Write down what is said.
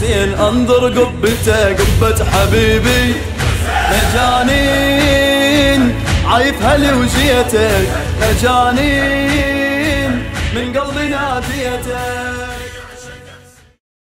حسين انظر قبته قبة حبيبي مجانين عايف هلي وجيتك مجانين من قلبي ناديتك